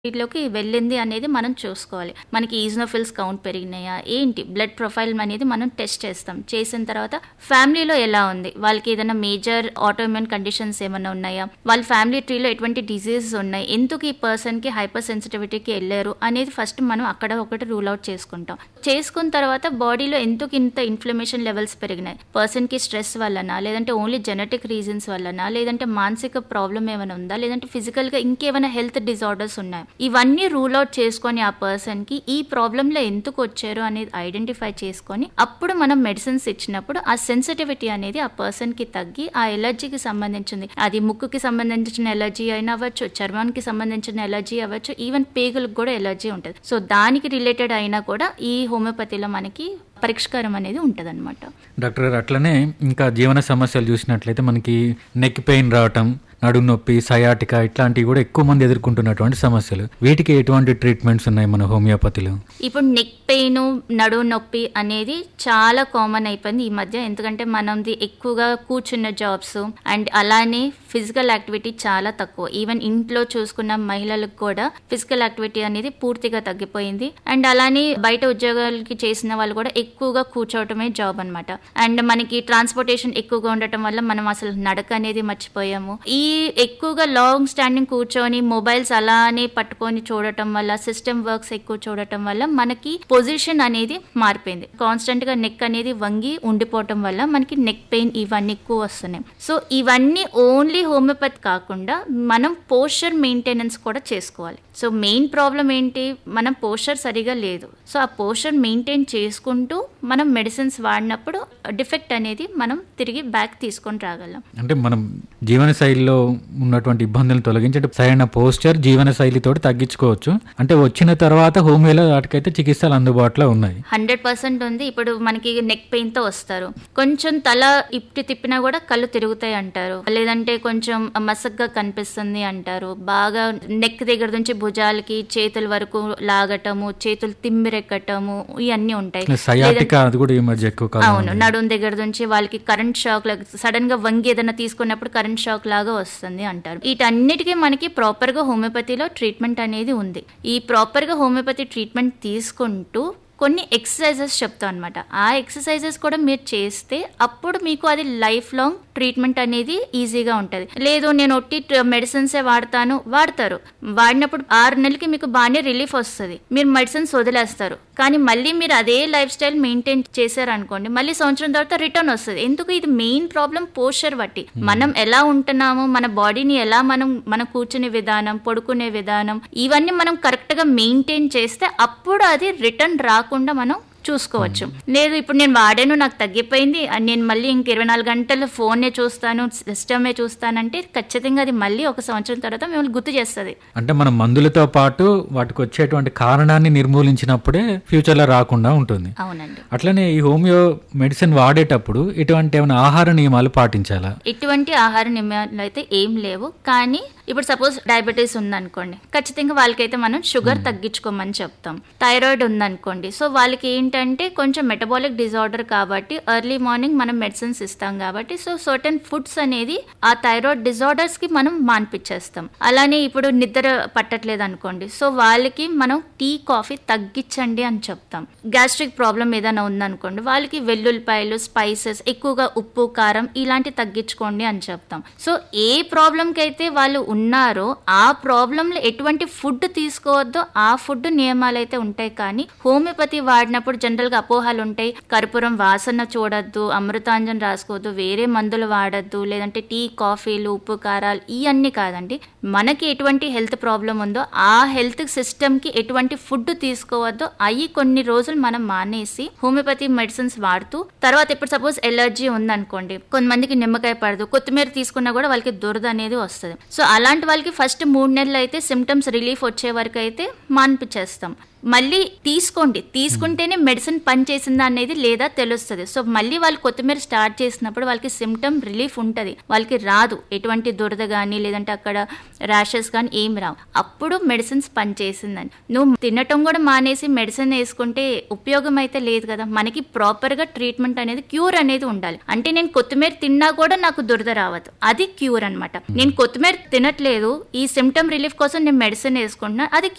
వీటిలోకి వెళ్ళింది అనేది మనం చూసుకోవాలి మనకి ఈజ్నోఫిల్స్ కౌంట్ పెరిగినాయా ఏంటి బ్లడ్ ప్రొఫైల్ అనేది మనం టెస్ట్ చేస్తాం చేసిన తర్వాత ఫ్యామిలీలో ఎలా ఉంది వాళ్ళకి ఏదైనా మేజర్ ఆటోఇమ్యూన్ కండిషన్స్ ఏమైనా ఉన్నాయా వాళ్ళ ఫ్యామిలీ ట్రీలో ఎటువంటి డిసీజెస్ ఉన్నాయి ఎందుకు ఈ పర్సన్కి హైపర్ సెన్సిటివిటీకి వెళ్ళారు అనేది ఫస్ట్ మనం అక్కడ ఒకటి రూల్ అవుట్ చేసుకుంటాం చేసుకున్న తర్వాత బాడీలో ఎందుకు ఇంత ఇన్ఫ్లమేషన్ లెవెల్స్ పెరిగినాయి పర్సన్కి స్ట్రెస్ వల్లనా లేదంటే ఓన్లీ జెనెటిక్ రీజన్స్ వల్లనా లేదంటే మానసిక ప్రాబ్లం ఏమైనా ఉందా లేదంటే ఫిజికల్గా ఇంకేమైనా హెల్త్ డిజార్డర్స్ ఉన్నాయి ఇవన్నీ రూల్ అవుట్ చేసుకొని ఆ పర్సన్ కి ఈ ప్రాబ్లంలో ఎందుకు వచ్చారు అనేది ఐడెంటిఫై చేసుకొని అప్పుడు మనం మెడిసిన్స్ ఇచ్చినప్పుడు ఆ సెన్సిటివిటీ అనేది ఆ పర్సన్ కి తగ్గి ఆ ఎలర్జీకి సంబంధించింది అది ముక్కుకి సంబంధించిన ఎలర్జీ అయినా అవ్వచ్చు చర్మానికి సంబంధించిన ఎలర్జీ అవ్వచ్చు ఈవెన్ పేగులకు కూడా ఎలర్జీ ఉంటుంది సో దానికి రిలేటెడ్ అయినా కూడా ఈ హోమియోపతిలో మనకి పరిష్కారం అనేది ఉంటదన్నమాట డాక్టర్ గారు అట్లనే ఇంకా జీవన సమస్యలు చూసినట్లయితే మనకి నెక్ పెయిన్ రావటం నడుము నొప్పి సయాటికా ఇట్లాంటివి కూడా ఎక్కువ మంది ఎదుర్కొంటున్నటువంటి సమస్యలు వీటికి ఎటువంటి ట్రీట్మెంట్స్ ఉన్నాయి మన హోమియోపతిలో ఇప్పుడు నెక్ పెయిన్ నడుము నొప్పి అనేది చాలా కామన్ అయిపోయింది ఈ మధ్య ఎందుకంటే మనది ఎక్కువగా కూర్చున్న జాబ్స్ అండ్ అలానే ఫిజికల్ యాక్టివిటీ చాలా తక్కువ ఈవెన్ ఇంట్లో చూసుకున్న మహిళలకు కూడా ఫిజికల్ యాక్టివిటీ అనేది పూర్తిగా తగ్గిపోయింది అండ్ అలానే బయట ఉద్యోగాలకి చేసిన వాళ్ళు కూడా ఎక్కువగా కూర్చోవటమే జాబ్ అన్నమాట అండ్ మనకి ట్రాన్స్పోర్టేషన్ ఎక్కువగా ఉండటం వల్ల మనం అసలు నడక అనేది మర్చిపోయాము ఈ ఎక్కువగా లాంగ్ స్టాండింగ్ కూర్చొని మొబైల్స్ అలానే పట్టుకొని చూడటం వల్ల సిస్టమ్ వర్క్స్ ఎక్కువ చూడటం వల్ల మనకి పొజిషన్ అనేది మారిపోయింది కాన్స్టెంట్ గా నెక్ అనేది వంగి ఉండిపోవటం వల్ల మనకి నెక్ పెయిన్ ఇవన్నీ ఎక్కువ వస్తున్నాయి సో ఇవన్నీ ఓన్లీ హోమియోపతి కాకుండా మనం పోస్చర్ మెయింటెనెన్స్ కూడా చేసుకోవాలి సో మెయిన్ ప్రాబ్లం ఏంటి మనం పోస్చర్ సరిగా లేదు సో ఆ పోస్చర్ మెయింటైన్ చేసుకుంటూ మనం మెడిసిన్స్ వాడినప్పుడు డిఫెక్ట్ అనేది మనం తిరిగి బ్యాక్ తీసుకొని రాగలం అంటే మనం జీవన శైలిలో ఉన్నటువంటి ఇబ్బందులను తొలగించి అంటే సరైన పోస్చర్ జీవన శైలితో తగ్గించుకోవచ్చు అంటే వచ్చిన తర్వాత హోమియోలో వాటికైతే చికిత్సలు అందుబాటులో ఉన్నాయి హండ్రెడ్ పర్సెంట్ ఉంది ఇప్పుడు మనకి నెక్ పెయిన్ తో వస్తారు కొంచెం తల ఇప్పి తిప్పినా కూడా కళ్ళు తిరుగుతాయి అంటారు లేదంటే కొంచెం మసగ్గా కనిపిస్తుంది అంటారు బాగా నెక్ దగ్గర నుంచి భుజాలకి చేతుల వరకు లాగటము చేతులు తిమ్మిరెక్కటము ఇవన్నీ ఉంటాయి సయాటికా అది కూడా ఈ మధ్య ఎక్కువ కాలం అవును నడుం దగ్గర నుంచి వాళ్ళకి కరెంట్ షాక్ సడన్ గా వంగి ఏదైనా తీసుకున్నప్పుడు కరెంట్ షాక్ లాగా వస్తుంది అంటారు వీటన్నిటికీ మనకి ప్రాపర్ గా హోమియోపతిలో ట్రీట్మెంట్ అనేది ఉంది ఈ ప్రాపర్ గా హోమియోపతి ట్రీట్మెంట్ తీసుకుంటూ కొన్ని ఎక్సర్సైజెస్ చెప్తాం అనమాట ఆ ఎక్సర్సైజెస్ కూడా మీరు చేస్తే అప్పుడు మీకు అది లైఫ్ లాంగ్ ట్రీట్మెంట్ అనేది ఈజీగా ఉంటుంది లేదు నేను ఒట్టి మెడిసిన్సే వాడతాను వాడతారు వాడినప్పుడు ఆరు నెలలకి మీకు బాగానే రిలీఫ్ వస్తుంది మీరు మెడిసిన్స్ వదిలేస్తారు కానీ మళ్ళీ మీరు అదే లైఫ్ స్టైల్ మెయింటైన్ చేశారనుకోండి మళ్ళీ సంవత్సరం తర్వాత రిటర్న్ వస్తుంది ఎందుకు ఇది మెయిన్ ప్రాబ్లం పోస్చర్ బట్టి మనం ఎలా ఉంటున్నాము మన బాడీని ఎలా మనం మన కూర్చునే విధానం పడుకునే విధానం ఇవన్నీ మనం కరెక్ట్ గా మెయింటైన్ చేస్తే అప్పుడు అది రిటర్న్ రాకుండా మనం చూసుకోవచ్చు లేదు ఇప్పుడు నేను వాడాను నాకు తగ్గిపోయింది నేను మళ్ళీ ఇంక ఇరవై నాలుగు గంటలు ఫోన్నే చూస్తాను సిస్టమే చూస్తానంటే ఖచ్చితంగా అది మళ్ళీ ఒక సంవత్సరం తర్వాత మిమ్మల్ని గుర్తు చేస్తుంది అంటే మనం మందులతో పాటు వాటికి వచ్చేటువంటి కారణాన్ని నిర్మూలించినప్పుడే ఫ్యూచర్లో రాకుండా ఉంటుంది అవునండి అట్లనే ఈ హోమియో మెడిసిన్ వాడేటప్పుడు ఇటువంటి ఏమైనా ఆహార నియమాలు పాటించాలా ఇటువంటి ఆహార నియమాలు అయితే ఏం లేవు కానీ ఇప్పుడు సపోజ్ డయాబెటీస్ ఉందనుకోండి ఖచ్చితంగా వాళ్ళకైతే మనం షుగర్ తగ్గించుకోమని చెప్తాం థైరాయిడ్ ఉందనుకోండి సో వాళ్ళకి ఏంటంటే కొంచెం మెటబాలిక్ డిజార్డర్ కాబట్టి ఎర్లీ మార్నింగ్ మనం మెడిసిన్స్ ఇస్తాం కాబట్టి సో సర్టెన్ ఫుడ్స్ అనేది ఆ థైరాయిడ్ డిజార్డర్స్ కి మనం మాన్పించేస్తాం అలానే ఇప్పుడు నిద్ర పట్టట్లేదు అనుకోండి సో వాళ్ళకి మనం టీ కాఫీ తగ్గించండి అని చెప్తాం గ్యాస్ట్రిక్ ప్రాబ్లం ఏదైనా ఉందనుకోండి వాళ్ళకి వెల్లుల్లిపాయలు స్పైసెస్ ఎక్కువగా ఉప్పు కారం ఇలాంటి తగ్గించుకోండి అని చెప్తాం సో ఏ ప్రాబ్లంకి అయితే వాళ్ళు ఉన్నారో ఆ ప్రాబ్లంలో ఎటువంటి ఫుడ్ తీసుకోవద్దో ఆ ఫుడ్ నియమాలు అయితే ఉంటాయి కానీ హోమియోపతి వాడినప్పుడు జనరల్ గా అపోహలు ఉంటాయి కర్పూరం వాసన చూడొద్దు అమృతాంజన్ రాసుకోవద్దు వేరే మందులు వాడద్దు లేదంటే టీ కాఫీలు ఉప్పు కారాలు ఇవన్నీ కాదండి మనకి ఎటువంటి హెల్త్ ప్రాబ్లం ఉందో ఆ హెల్త్ సిస్టమ్ కి ఎటువంటి ఫుడ్ తీసుకోవద్దో అవి కొన్ని రోజులు మనం మానేసి హోమియోపతి మెడిసిన్స్ వాడుతూ తర్వాత ఇప్పుడు సపోజ్ ఎలర్జీ ఉందనుకోండి కొంతమందికి నిమ్మకాయ పడదు కొత్తిమీర తీసుకున్నా కూడా వాళ్ళకి దురద అనేది వస్తుంది సో అలాంటి వాళ్ళకి ఫస్ట్ మూడు నెలలు అయితే సిమ్టమ్స్ రిలీఫ్ వచ్చే వరకు అయితే మాన్పించేస్తాం మళ్ళీ తీసుకోండి తీసుకుంటేనే మెడిసిన్ పని చేసిందా అనేది లేదా తెలుస్తుంది సో మళ్ళీ వాళ్ళు కొత్తిమీర స్టార్ట్ చేసినప్పుడు వాళ్ళకి సిమ్టమ్ రిలీఫ్ ఉంటుంది వాళ్ళకి రాదు ఎటువంటి దురద కానీ లేదంటే అక్కడ ర్యాషెస్ కానీ ఏం రావు అప్పుడు మెడిసిన్స్ పని చేసిందని నువ్వు తినటం కూడా మానేసి మెడిసిన్ వేసుకుంటే ఉపయోగం అయితే లేదు కదా మనకి ప్రాపర్గా ట్రీట్మెంట్ అనేది క్యూర్ అనేది ఉండాలి అంటే నేను కొత్తిమీర తిన్నా కూడా నాకు దురద రావద్దు అది క్యూర్ అనమాట నేను కొత్తిమీర తినట్లేదు ఈ సిమ్టమ్ రిలీఫ్ కోసం నేను మెడిసిన్ వేసుకుంటున్నా అది